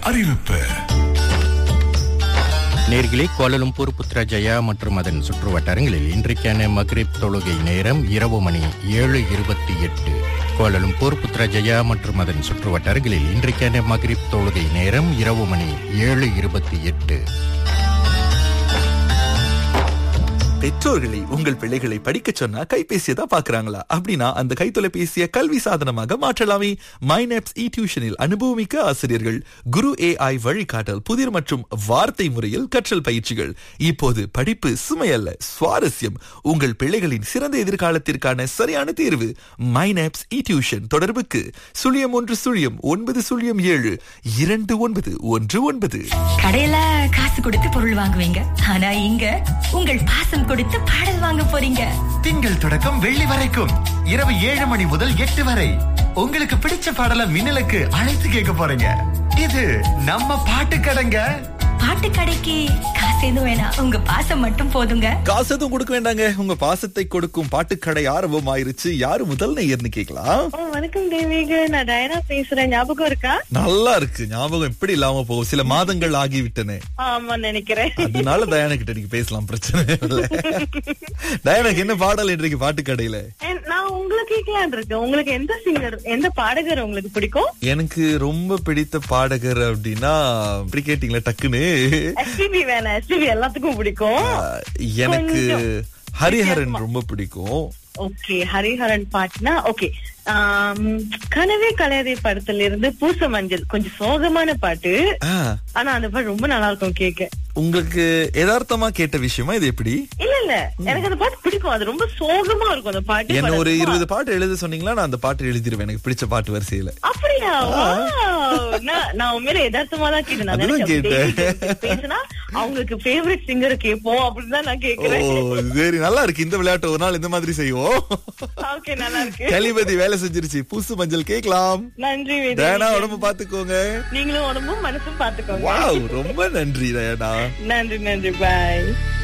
அறிவிப்பு நேர்களே கோலலும்பூர் புத்ராஜயா மற்றும் அதன் சுற்று வட்டாரங்களில் இன்றைக்கான மக்ரிப் தொழுகை நேரம் இரவு மணி ஏழு இருபத்தி எட்டு கோலலும்பூர் புத்ராஜயா மற்றும் அதன் சுற்று வட்டாரங்களில் இன்றைக்கான மக்ரிப் தொழுகை நேரம் இரவு மணி ஏழு இருபத்தி எட்டு பெற்றோர்களை உங்கள் பிள்ளைகளை படிக்க சொன்னா கைபேசியை தான் பாக்குறாங்களா அப்படின்னா அந்த கைத்தொலைபேசியை கல்வி சாதனமாக மாற்றலாமே மைனப்ஸ் இ டியூஷனில் அனுபவமிக்க ஆசிரியர்கள் குரு ஏஐ வழிகாட்டல் புதிர் மற்றும் வார்த்தை முறையில் கற்றல் பயிற்சிகள் இப்போது படிப்பு சுமையல்ல சுவாரஸ்யம் உங்கள் பிள்ளைகளின் சிறந்த எதிர்காலத்திற்கான சரியான தேர்வு மைனப்ஸ் இ டியூஷன் தொடர்புக்கு சுழியம் ஒன்று சுழியம் ஒன்பது சுழியம் ஏழு இரண்டு ஒன்பது ஒன்று ஒன்பது கடையில காசு கொடுத்து பொருள் வாங்குவீங்க ஆனா இங்க உங்கள் பாசம் கொடுத்து பாடல் வாங்க போறீங்க திங்கள் தொடக்கம் வெள்ளி வரைக்கும் இரவு ஏழு மணி முதல் எட்டு வரை உங்களுக்கு பிடிச்ச பாடல மின்னலுக்கு அழைத்து கேட்க போறீங்க இது நம்ம பாட்டு கடைங்க பாட்டு கடைக்கு காசு எதுவும் வேணாம் உங்க பாசம் மட்டும் போதுங்க காசு எதுவும் கொடுக்க வேண்டாங்க உங்க பாசத்தை கொடுக்கும் பாட்டுக்கடை ஆரம்பம் ஆயிருச்சு யாரு முதல் நேயர்னு கேக்கலாம் ஓ வணக்கம் தேவிக நான் டயனா பேசுறேன் ஞாபகம் இருக்கா நல்லா இருக்கு ஞாபகம் எப்படி இல்லாம போகும் சில மாதங்கள் ஆகிவிட்டன ஆமா நினைக்கிறேன் அதனால டயானா கிட்ட நீங்க பேசலாம் பிரச்சனை இல்ல டயானாக்கு என்ன பாடல் இன்றைக்கு பாட்டுக்கடையில என்- நான் உங்களை கேட்கலான் இருக்கேன் உங்களுக்கு எந்த சிங்கர் எந்த பாடகர் உங்களுக்கு பிடிக்கும் எனக்கு ரொம்ப பிடித்த பாடகர் அப்படின்னா இப்படி கேட்டீங்களா டக்குன்னு எஸ்பிபி வேணாம் எஸ்பிபி எல்லாத்துக்கும் பிடிக்கும் ஆஹ், எனக்கு கொஞ்சம் ஹரிஹரன் ரொம்ப பிடிக்கும் ஓகே ஹரிஹரன் பாட்டுனா ஓகே கனவே கலையதை படத்துல இருந்து பூச மஞ்சள் கொஞ்சம் சோகமான பாட்டு ஆஹ், ஆனா அந்த பாட்டு ரொம்ப நல்லா இருக்கும் கேட்க உங்களுக்கு யதார்த்தமா கேட்ட விஷயமா இது எப்படி இல்ல இல்ல எனக்கு அந்த பாட்டு பிடிக்கும் அது ரொம்ப சோகமா இருக்கும் அந்த பாட்டு என்ன ஒரு ரொம்ப- இருபது பாட்டு எழுத சொன்னீங்களா நான் அந்த பாட்டு எழுதிருவேன் எனக்கு பிடிச்ச பாட்டு வரிசையில அப்படியா Wow. நான் நான் உண்மையில யதார்த்தமா தான் கேட்டேன் நான் அதுதான் நினைச்சேன் கேட்டேன். தேவி பேசுனா அவங்களுக்கு ஃபேவரட் சிங்கர் கேட்போம் அப்படின்னு தான் நான் ஓ கேக்குறேன் சரி நல்லா இருக்கு இந்த விளையாட்டு ஒரு நாள் இந்த மாதிரி செய்வோம் ஓகே நல்லா இருக்கு கலிபதி வேலை செஞ்சிருச்சு பூசு மஞ்சள் கேக்கலாம் நன்றி டயானா வேதி. உடம்பு பாத்துக்கோங்க நீங்களும் உடம்பும் மனசும் பாத்துக்கோங்க வாவ் ரொம்ப நன்றி டயானா நன்றி நன்றி பாய்